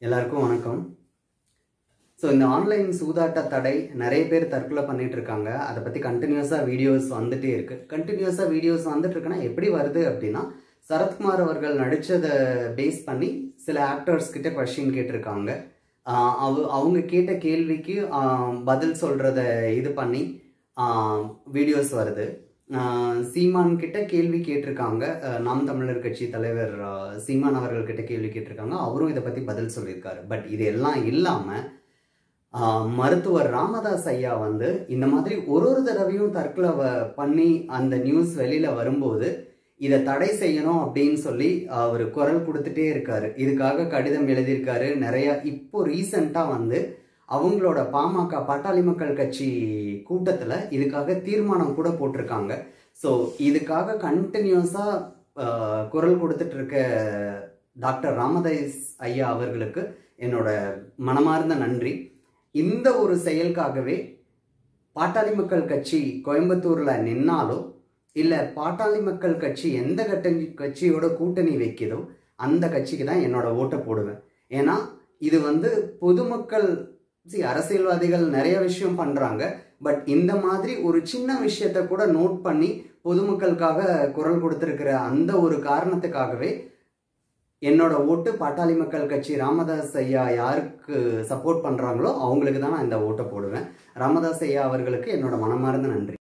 எல்லாருக்கும் வணக்கம் ஸோ இந்த ஆன்லைன் சூதாட்ட தடை நிறைய பேர் தற்கொலை பண்ணிட்டு இருக்காங்க அதை பற்றி கண்டினியூஸாக வீடியோஸ் வந்துட்டே இருக்கு கண்டினியூஸாக வீடியோஸ் வந்துட்டு இருக்குன்னா எப்படி வருது அப்படின்னா சரத்குமார் அவர்கள் நடித்ததை பேஸ் பண்ணி சில ஆக்டர்ஸ் கிட்ட கொஷின் கேட்டிருக்காங்க ஆஹ் அவ அவங்க கேட்ட கேள்விக்கு ஆஹ் பதில் சொல்கிறத இது பண்ணி வீடியோஸ் வருது ஆஹ் சீமான் கிட்ட கேள்வி கேட்டிருக்காங்க ஆஹ் நாம் தமிழர் கட்சி தலைவர் ஆஹ் சீமான் அவர்கள் கிட்ட கேள்வி கேட்டிருக்காங்க அவரும் இதை பத்தி பதில் சொல்லியிருக்காரு பட் இது எல்லாம் இல்லாம ஆஹ் மருத்துவர் ராமதாஸ் ஐயா வந்து இந்த மாதிரி ஒரு ஒரு தடவையும் தற்கொலை வ- பண்ணி அந்த நியூஸ் வெளியில வரும்போது இதை தடை செய்யணும் அப்படின்னு சொல்லி அவர் குரல் கொடுத்துட்டே இருக்காரு இதுக்காக கடிதம் எழுதியிருக்காரு நிறைய இப்போ ரீசெண்டா வந்து அவங்களோட பாமக பாட்டாளி மக்கள் கட்சி கூட்டத்தில் இதுக்காக தீர்மானம் கூட போட்டிருக்காங்க ஸோ இதுக்காக கண்டினியூஸாக குரல் கொடுத்துட்டு இருக்க டாக்டர் ராமதாஸ் ஐயா அவர்களுக்கு என்னோட மனமார்ந்த நன்றி இந்த ஒரு செயலுக்காகவே பாட்டாளி மக்கள் கட்சி கோயம்புத்தூர்ல நின்னாலோ இல்ல பாட்டாளி மக்கள் கட்சி எந்த கட்ட கட்சியோட கூட்டணி வைக்குதோ அந்த கட்சிக்கு தான் என்னோட ஓட்டை போடுவேன் ஏன்னா இது வந்து பொதுமக்கள் see, அரசியல்வாதிகள் நிறைய விஷயம் பண்றாங்க பட் இந்த மாதிரி ஒரு சின்ன விஷயத்த கூட நோட் பண்ணி பொதுமக்களுக்காக குரல் கொடுத்திருக்கிற அந்த ஒரு காரணத்துக்காகவே என்னோட ஓட்டு பாட்டாளி மக்கள் கட்சி ராமதாஸ் ஐயா யாருக்கு சப்போர்ட் பண்றாங்களோ அவங்களுக்கு தான் நான் இந்த ஓட்டை போடுவேன் ராமதாஸ் ஐயா அவர்களுக்கு என்னோட மனமார்ந்த நன்றி